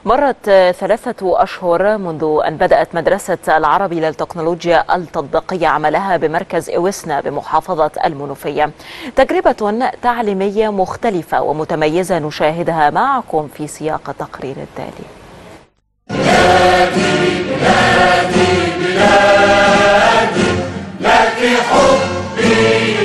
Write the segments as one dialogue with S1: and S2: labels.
S1: مرت ثلاثة أشهر منذ أن بدأت مدرسة العربي للتكنولوجيا التطبيقية عملها بمركز إوسنا بمحافظة المنوفية تجربة تعليمية مختلفة ومتميزة نشاهدها معكم في سياق التقرير التالي بلادي بلادي بلادي لك حبي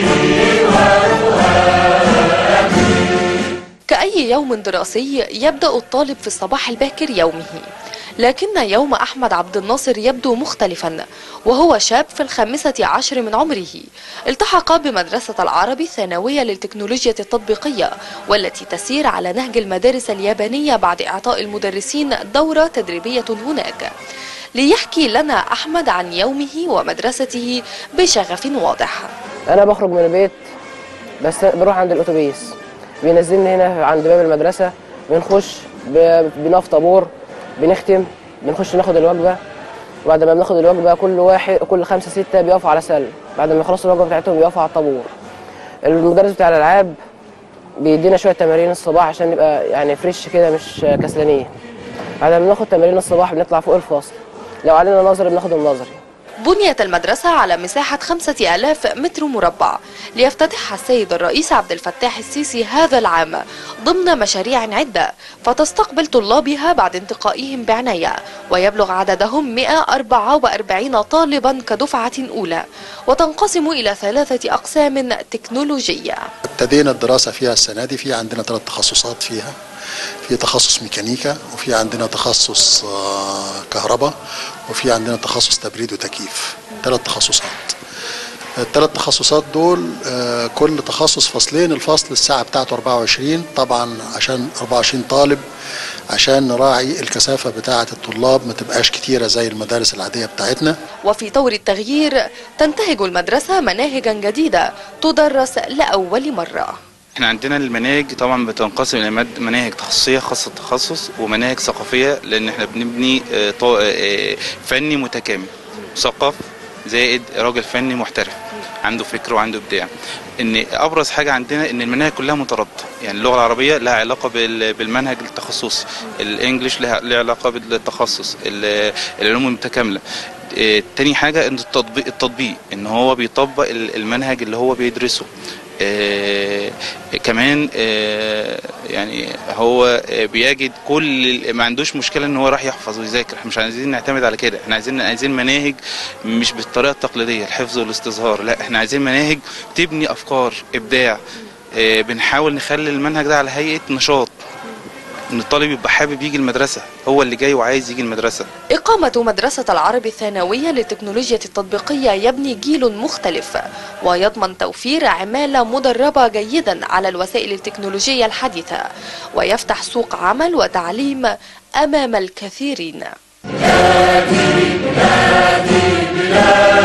S1: كأي يوم دراسي يبدأ الطالب في الصباح الباكر يومه لكن يوم أحمد عبد الناصر يبدو مختلفا وهو شاب في الخامسة عشر من عمره التحق بمدرسة العربي الثانوية للتكنولوجيا التطبيقية والتي تسير على نهج المدارس اليابانية بعد إعطاء المدرسين دورة تدريبية هناك ليحكي لنا أحمد عن يومه ومدرسته بشغف واضح
S2: أنا بخرج من البيت بس بروح عند الأتوبيس بينزلني هنا عند باب المدرسة بنخش بنقف طابور بنختم بنخش ناخد الوجبة وبعد ما بناخد الوجبة كل واحد كل خمسة ستة بيقفوا على سلم بعد ما يخلصوا الوجبة بتاعتهم بيقفوا على الطابور المدرس بتاع الألعاب بيدينا شوية تمارين الصباح عشان نبقى يعني فريش كده مش كسلانين بعد ما بناخد تمارين الصباح بنطلع فوق الفصل لو علينا نظري بناخد النظري
S1: بنيت المدرسة على مساحة خمسة آلاف متر مربع ليفتتحها السيد الرئيس عبد الفتاح السيسي هذا العام ضمن مشاريع عدة فتستقبل طلابها بعد انتقائهم بعناية ويبلغ عددهم 144 طالبا كدفعة أولى وتنقسم إلى ثلاثة أقسام تكنولوجية
S3: ابتدينا الدراسة فيها السنة دي في عندنا ثلاث تخصصات فيها في تخصص ميكانيكا وفي عندنا تخصص كهرباء وفي عندنا تخصص تبريد وتكييف ثلاث تخصصات الثلاث تخصصات دول كل تخصص فصلين الفصل الساعة بتاعته 24 طبعا عشان 24 طالب عشان نراعي الكثافة بتاعة الطلاب ما تبقاش كتيرة زي المدارس العادية بتاعتنا
S1: وفي طور التغيير تنتهج المدرسة مناهجا جديدة تدرس لأول مرة
S4: احنا عندنا المناهج طبعا بتنقسم الى مناهج تخصصيه خاصه التخصص ومناهج ثقافيه لان احنا بنبني فني متكامل مثقف زائد راجل فني محترف عنده فكر وعنده ابداع ان ابرز حاجه عندنا ان المناهج كلها مترابطه يعني اللغه العربيه لها علاقه بالمنهج التخصصي الانجليش لها علاقه بالتخصص العلوم المتكامله تاني حاجه ان التطبيق التطبيق ان هو بيطبق المنهج اللي هو بيدرسه آه كمان آه يعني هو آه بيجد كل ما عندوش مشكله ان هو راح يحفظ ويذاكر احنا مش عايزين نعتمد على كده احنا عايزين عايزين مناهج مش بالطريقه التقليديه الحفظ والاستظهار لا احنا عايزين مناهج تبني افكار ابداع آه بنحاول نخلي المنهج ده على هيئه نشاط ان الطالب يبقى حابب يجي المدرسه هو اللي جاي وعايز يجي المدرسه
S1: اقامه مدرسه العربي الثانويه للتكنولوجيا التطبيقيه يبني جيل مختلف ويضمن توفير عماله مدربه جيدا على الوسائل التكنولوجيه الحديثه ويفتح سوق عمل وتعليم امام الكثيرين بلادي بلادي بلادي